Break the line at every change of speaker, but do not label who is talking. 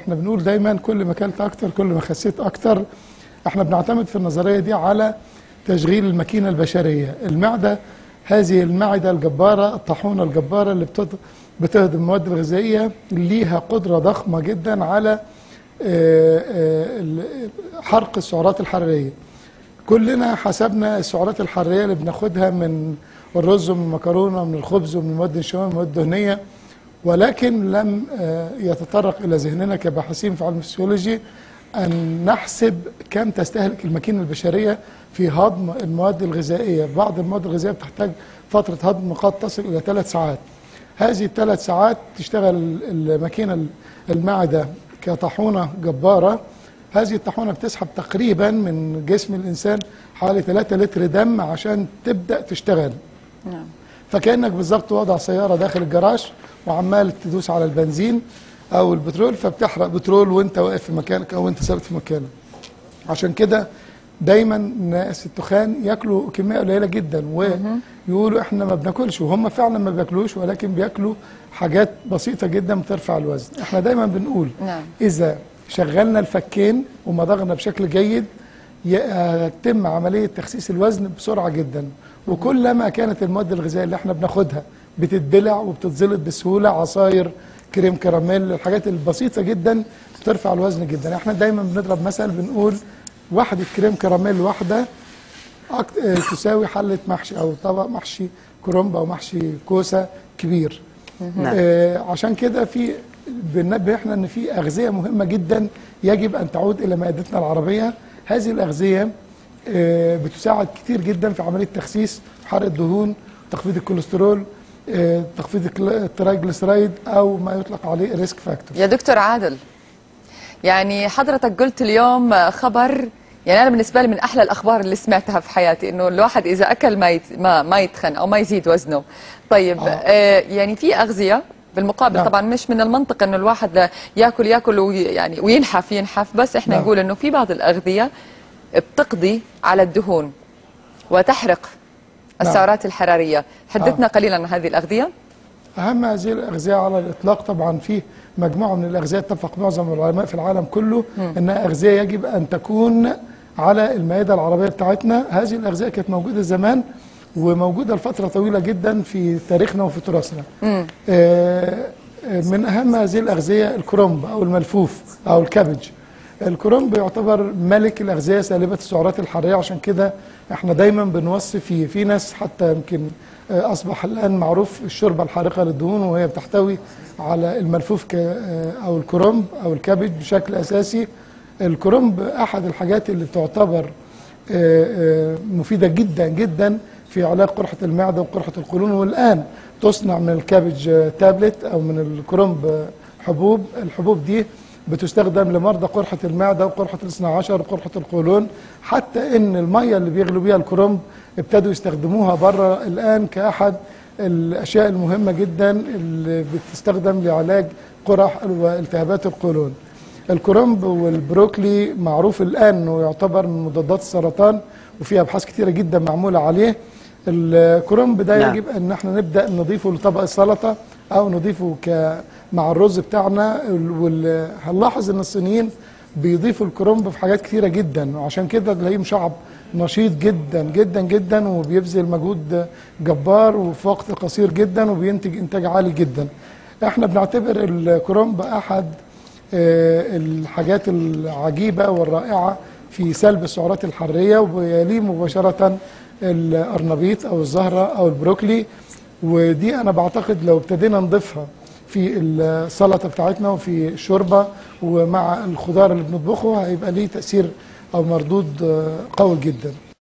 احنا بنقول دايما كل ما اكلت اكتر كل ما خسيت اكتر احنا بنعتمد في النظريه دي على تشغيل الماكينه البشريه المعده هذه المعده الجباره الطاحونه الجباره اللي بتض- بتهضم المواد الغذائيه ليها قدره ضخمه جدا على آه، آه، ال- حرق السعرات الحراريه كلنا حسبنا السعرات الحراريه اللي بناخدها من الرز ومن المكرونه ومن الخبز ومن المواد النشويه ومن المواد الدهنيه ولكن لم آه، يتطرق الى ذهننا كباحثين في علم الفسيولوجي ان نحسب كم تستهلك الماكينه البشريه في هضم المواد الغذائيه، بعض المواد الغذائيه بتحتاج فتره هضم قد تصل الى ثلاث ساعات. هذه الثلاث ساعات تشتغل الماكينه المعده كطاحونه جباره هذه الطاحونه بتسحب تقريبا من جسم الانسان حوالي 3 لتر دم عشان تبدا تشتغل.
نعم
فكانك بالظبط وضع سياره داخل الجراج وعمال تدوس على البنزين او البترول فبتحرق بترول وانت واقف في مكانك او انت ثابت في مكانك عشان كده دايما ناس التخان ياكلوا كميه قليله جدا ويقولوا احنا ما بناكلش وهم فعلا ما بياكلوش ولكن بياكلوا حاجات بسيطه جدا بترفع الوزن احنا دايما بنقول
نعم.
اذا شغلنا الفكين ومضغنا بشكل جيد يتم عمليه تخسيس الوزن بسرعه جدا وكلما كانت المواد الغذائيه اللي احنا بناخدها بتتبلع وبتتزلط بسهوله عصاير كريم كراميل الحاجات البسيطه جدا بترفع الوزن جدا احنا دايما بنضرب مثل بنقول واحده كريم كراميل واحده أك- آه، تساوي حله محشي او طبق محشي كرنب او محشي كوسه كبير
نعم.
آه عشان كده في بننبه احنا ان في اغذيه مهمه جدا يجب ان تعود الى مائدتنا العربيه هذه الاغذيه آه بتساعد كتير جدا في عمليه تخسيس حرق الدهون تخفيض الكوليسترول آه تخفيض الكلا- الترايجليسرايد او ما يطلق عليه ريسك فاكتور
يا دكتور عادل يعني حضرتك قلت اليوم خبر يعني انا بالنسبه لي من احلى الاخبار اللي سمعتها في حياتي انه الواحد اذا اكل ما يت- ما, ما يتخن او ما يزيد وزنه طيب
آه.
آه يعني في اغذيه بالمقابل
نعم.
طبعا مش من المنطق انه الواحد ياكل ياكل وي يعني وينحف ينحف بس احنا
نعم.
نقول انه في بعض الاغذيه بتقضي على الدهون وتحرق
نعم.
السعرات الحراريه حدثنا قليلا عن هذه الاغذيه
أهم هذه الأغذية على الإطلاق طبعا في مجموعة من الأغذية اتفق معظم العلماء في العالم كله أنها أغذية يجب أن تكون على المائدة العربية بتاعتنا هذه الأغذية كانت موجودة زمان وموجودة لفترة طويلة جدا في تاريخنا وفي تراثنا آه، آه، من أهم هذه الأغذية الكرنب أو الملفوف أو الكابج الكرنب يعتبر ملك الأغذية سالبة السعرات الحرارية عشان كده احنا دايما بنوصي فيه في ناس حتى يمكن آه، أصبح الآن معروف الشوربة الحارقة للدهون وهي بتحتوي على الملفوف ك- آه، أو الكرنب أو الكابج بشكل أساسي الكرنب أحد الحاجات اللي تعتبر آه، آه، مفيدة جدا جدا في علاج قرحة المعدة وقرحة القولون والآن تصنع من الكابج آه، تابلت أو من الكرنب آه، حبوب الحبوب دي بتستخدم لمرضى قرحة المعدة وقرحة الاثنى عشر وقرحة القولون حتى ان المية اللي بيغلوا بيها الكرنب ابتدوا يستخدموها بره الآن كأحد الأشياء المهمة جدا اللي بتستخدم لعلاج قرح والتهابات القولون الكرنب والبروكلي معروف الآن أنه يعتبر من مضادات السرطان وفي أبحاث كتيرة جدا معمولة عليه الكرنب ده
نعم.
يجب ان احنا نبدا نضيفه لطبق السلطه او نضيفه ك مع الرز بتاعنا وال... هنلاحظ ان الصينيين بيضيفوا الكرنب في حاجات كتيره جدا وعشان كده تلاقيهم شعب نشيط جدا جدا جدا وبيبذل مجهود جبار وفي وقت قصير جدا وبينتج انتاج عالي جدا احنا بنعتبر الكرنب احد آه، الحاجات العجيبه والرائعه في سلب السعرات الحراريه ويليه مباشره القرنبيط او الزهره او البروكلي ودي انا بعتقد لو ابتدينا نضيفها في السلطه بتاعتنا وفي الشوربه ومع الخضار اللي بنطبخه هيبقى ليه تاثير او مردود آه، قوي جدا